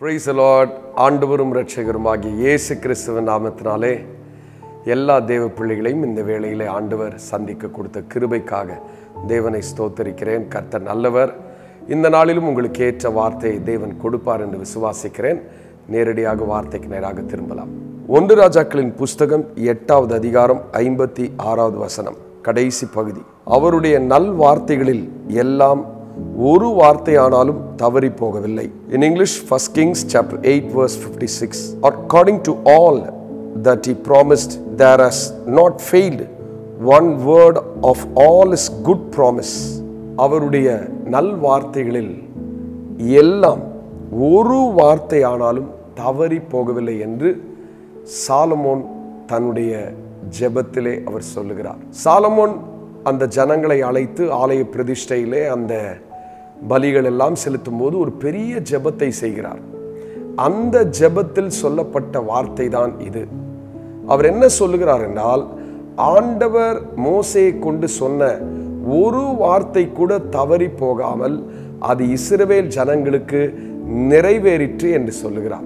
price Lord ஆண்டவரும் இரட்சகருமாகிய இயேசு கிறிஸ்துவின் நாமத்தினாலே எல்லா தேவ பிள்ளைகளையும் இந்த வேளையிலே ஆண்டவர் சந்திக்க கொடுத்த கிருபைக்காக தேவனை ஸ்தோத்தரிக்கிறேன் கர்த்தர் நல்லவர் இந்த நாளிலும் உங்களுக்கு ஏற்ற வார்த்தையை தேவன் கொடுப்பார் என்று விசுவாசிக்கிறேன் நேரடியாக வார்த்தைக்கு நேராக திரும்பலாம் ஒன்று ராஜாக்களின் புஸ்தகம் எட்டாவது அதிகாரம் ஐம்பத்தி ஆறாவது வசனம் கடைசி பகுதி அவருடைய நல் வார்த்தைகளில் எல்லாம் ஒரு வார்த்தையானாலும் தவறி போகவில்லை in English first Kings chapter eight verse fifty six according to all that he promised there has not failed one word of all his good promise அவருடைய நல் வார்த்தைகளில் எல்லாம் ஒரு வார்த்தையானாலும் தவறி போகவில்லை என்று சாலமோன் தன்னுடைய ஜெபத்திலே அவர் சொல்லுகிறார் சாலமோன் அந்த ஜனங்களை அழைத்து ஆலய பிரதிஷ்டையிலே அந்த பலிகள் எல்லாம் செலுத்தும் போது ஒரு பெரிய ஜெபத்தை செய்கிறார் அந்த ஜெபத்தில் சொல்லப்பட்ட வார்த்தை தான் இது அவர் என்ன சொல்லுகிறார் என்றால் ஆண்டவர் மோசையை கொண்டு சொன்ன ஒரு வார்த்தை கூட தவறி போகாமல் அது இஸ்ரவேல் ஜனங்களுக்கு நிறைவேறிற்று என்று சொல்லுகிறார்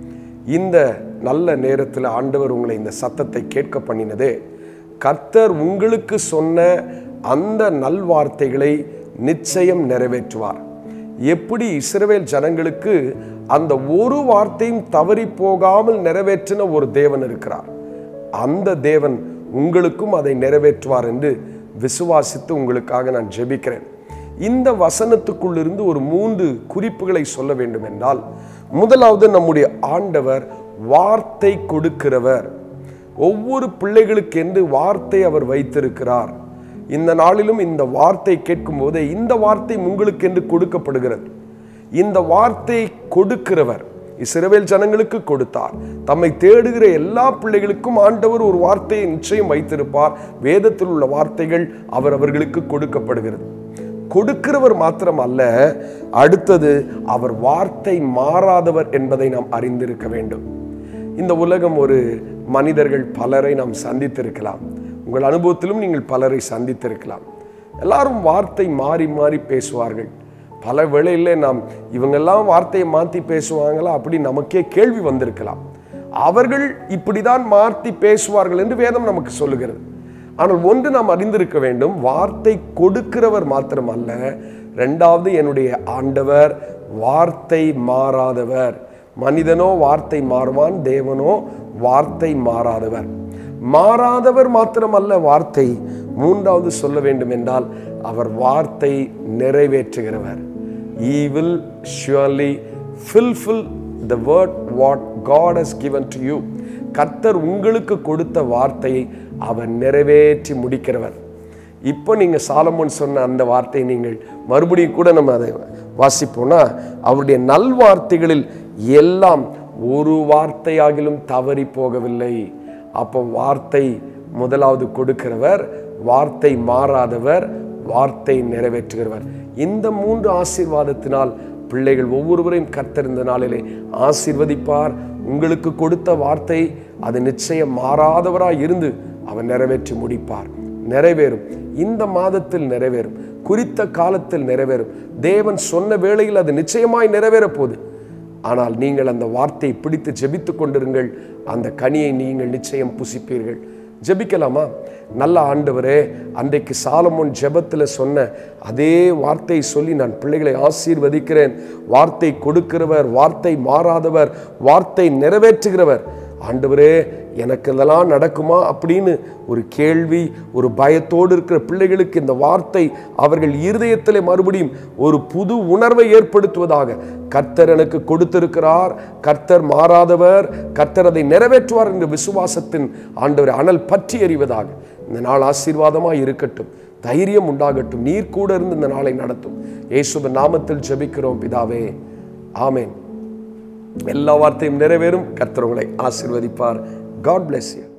இந்த நல்ல நேரத்தில் ஆண்டவர் உங்களை இந்த சத்தத்தை கேட்க பண்ணினதே கர்த்தர் உங்களுக்கு சொன்ன அந்த நல்வார்த்தைகளை நிச்சயம் நிறைவேற்றுவார் எப்படி இஸ்ரவேல் ஜனங்களுக்கு அந்த ஒரு வார்த்தையும் தவறி போகாமல் நிறைவேற்றின ஒரு தேவன் இருக்கிறார் அந்த தேவன் உங்களுக்கும் அதை நிறைவேற்றுவார் என்று விசுவாசித்து உங்களுக்காக நான் ஜெபிக்கிறேன் இந்த வசனத்துக்குள்ளிருந்து ஒரு மூன்று குறிப்புகளை சொல்ல வேண்டும் என்றால் முதலாவது நம்முடைய ஆண்டவர் வார்த்தை கொடுக்கிறவர் ஒவ்வொரு பிள்ளைகளுக்கு என்று வார்த்தை அவர் வைத்திருக்கிறார் இந்த நாளிலும் இந்த வார்த்தை கேட்கும் போதே இந்த வார்த்தை உங்களுக்கு என்று கொடுக்கப்படுகிறது இந்த வார்த்தை கொடுக்கிறவர் இஸ்ரவேல் ஜனங்களுக்கு கொடுத்தார் தம்மை தேடுகிற எல்லா பிள்ளைகளுக்கும் ஆண்டவர் ஒரு வார்த்தையை நிச்சயம் வைத்திருப்பார் வேதத்தில் உள்ள வார்த்தைகள் அவர் அவர்களுக்கு கொடுக்கப்படுகிறது கொடுக்கிறவர் மாத்திரம் அல்ல அடுத்தது அவர் வார்த்தை மாறாதவர் என்பதை நாம் அறிந்திருக்க வேண்டும் இந்த உலகம் ஒரு மனிதர்கள் பலரை நாம் சந்தித்திருக்கலாம் உங்கள் அனுபவத்திலும் நீங்கள் பலரை சந்தித்திருக்கலாம் எல்லாரும் வார்த்தை மாறி மாறி பேசுவார்கள் பல வேளையில் நாம் இவங்கெல்லாம் வார்த்தையை மாற்றி பேசுவாங்களா அப்படி நமக்கே கேள்வி வந்திருக்கலாம் அவர்கள் இப்படிதான் மாற்றி பேசுவார்கள் என்று வேதம் நமக்கு சொல்லுகிறது ஆனால் ஒன்று நாம் அறிந்திருக்க வேண்டும் வார்த்தை கொடுக்கிறவர் மாத்திரம் அல்ல ரெண்டாவது என்னுடைய ஆண்டவர் வார்த்தை மாறாதவர் மனிதனோ வார்த்தை மாறுவான் தேவனோ வார்த்தை மாறாதவர் மாறாதவர் மாத்திரமல்ல வார்த்தை மூன்றாவது சொல்ல வேண்டும் என்றால் அவர் வார்த்தை நிறைவேற்றுகிறவர் he will surely fulfil the word what God has given to you கர்த்தர் உங்களுக்கு கொடுத்த வார்த்தையை அவர் நிறைவேற்றி முடிக்கிறவர் இப்போ நீங்கள் சாலமோன் சொன்ன அந்த வார்த்தையை நீங்கள் மறுபடியும் கூட நம்ம அதை வாசிப்போம்னா அவருடைய நல்வார்த்தைகளில் எல்லாம் ஒரு வார்த்தையாகிலும் தவறி போகவில்லை அப்போ வார்த்தை முதலாவது கொடுக்கிறவர் வார்த்தை மாறாதவர் வார்த்தை நிறைவேற்றுகிறவர் இந்த மூன்று ஆசீர்வாதத்தினால் பிள்ளைகள் ஒவ்வொருவரையும் கர்த்தர் இந்த நாளிலே ஆசீர்வதிப்பார் உங்களுக்கு கொடுத்த வார்த்தை அது நிச்சயம் மாறாதவராய் இருந்து அவர் நிறைவேற்றி முடிப்பார் நிறைவேறும் இந்த மாதத்தில் நிறைவேறும் குறித்த காலத்தில் நிறைவேறும் தேவன் சொன்ன வேளையில் அது நிச்சயமாய் நிறைவேற போகுது ஆனால் நீங்கள் அந்த வார்த்தையை பிடித்து ஜெபித்து கொண்டிருங்கள் அந்த கனியை நீங்கள் நிச்சயம் புசிப்பீர்கள் ஜெபிக்கலாமா நல்ல ஆண்டவரே அன்றைக்கு சாலமோன் ஜெபத்தில் சொன்ன அதே வார்த்தையை சொல்லி நான் பிள்ளைகளை ஆசீர்வதிக்கிறேன் வார்த்தை கொடுக்கிறவர் வார்த்தை மாறாதவர் வார்த்தை நிறைவேற்றுகிறவர் ஆண்டவரே எனக்கு இதெல்லாம் நடக்குமா அப்படின்னு ஒரு கேள்வி ஒரு பயத்தோடு இருக்கிற பிள்ளைகளுக்கு இந்த வார்த்தை அவர்கள் இருதயத்தில் மறுபடியும் ஒரு புது உணர்வை ஏற்படுத்துவதாக கர்த்தர் எனக்கு கொடுத்திருக்கிறார் கர்த்தர் மாறாதவர் கர்த்தர் அதை நிறைவேற்றுவார் என்ற விசுவாசத்தின் ஆண்டவர் அனல் பற்றி எறிவதாக இந்த நாள் ஆசீர்வாதமாக இருக்கட்டும் தைரியம் உண்டாகட்டும் நீர் கூட இருந்து இந்த நாளை நடத்தும் இயேசுவின் நாமத்தில் ஜெபிக்கிறோம் பிதாவே ஆமேன் எல்லா வார்த்தையும் நிறைவேறும் கர்த்தர் உங்களை ஆசீர்வதிப்பார் காட் bless you